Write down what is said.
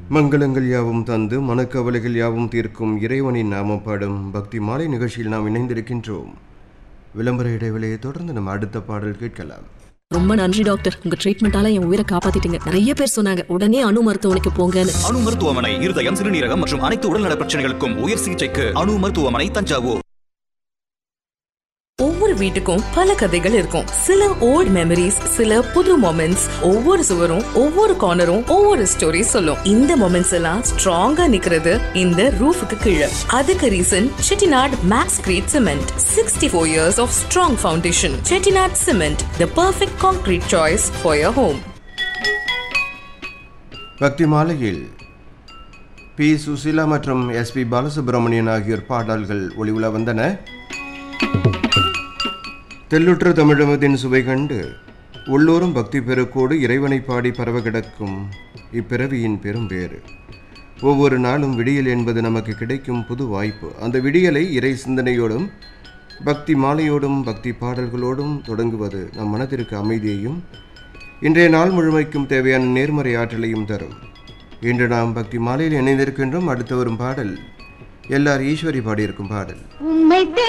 மங்களங்கள் யாவும் தந்து மனக்கவலைகள் யாவும் தீர்க்கும் இறைவனின் நாமம் பாடும் பக்தி மாலை நிகழ்ச்சியில் நாம் இணைந்திருக்கின்றோம் விளம்பர இடைவெளியை தொடர்ந்து நம்ம அடுத்த பாடல் கேட்கலாம் ரொம்ப நன்றி டாக்டர் உங்க ட்ரீட்மெண்டால என் உயிரை காப்பாத்திட்டீங்க நிறைய பேர் சொன்னாங்க உடனே அணு மருத்துவமனைக்கு போங்கன்னு அணு மருத்துவமனை இருதயம் சிறுநீரகம் மற்றும் அனைத்து உடல்நல பிரச்சனைகளுக்கும் உயர் சிகிச்சைக்கு அணு மருத்துவமனை தஞ்சாவூர் ஒவ்வொரு வீட்டுக்கும் பல கதைகள் இருக்கும் சில ஓல்ட் மெமரிஸ் சில புது மொமெண்ட்ஸ் ஒவ்வொரு சுவரும் ஒவ்வொரு கார்னரும் ஒவ்வொரு ஸ்டோரி சொல்லும் இந்த மொமெண்ட்ஸ் எல்லாம் ஸ்ட்ராங்கா நிக்கிறது இந்த ரூஃபுக்கு கீழே அதுக்கு reason Chettinad maxcrete cement sixty four years of strong foundation Chettinad cement the perfect concrete choice for your home பக்தி மாலையில் பி சுசீலா மற்றும் எஸ் பி பாலசுப்ரமணியன் ஆகியோர் பாடல்கள் ஒளிவுல வந்தன தெல்லுற்ற தமிழகத்தின் சுவை கண்டு உள்ளூரும் பக்தி பெருக்கோடு இறைவனை பாடி பரவ கிடக்கும் இப்பிறவியின் பெரும் பேறு ஒவ்வொரு நாளும் விடியல் என்பது நமக்கு கிடைக்கும் புது வாய்ப்பு அந்த விடியலை இறை சிந்தனையோடும் பக்தி மாலையோடும் பக்தி பாடல்களோடும் தொடங்குவது நம் மனதிற்கு அமைதியையும் இன்றைய நாள் முழுமைக்கும் தேவையான நேர்மறை ஆற்றலையும் தரும் இன்று நாம் பக்தி மாலையில் இணைந்திருக்கின்றோம் அடுத்து வரும் பாடல் எல்லார் ஈஸ்வரி பாடியிருக்கும் பாடல் உம்மை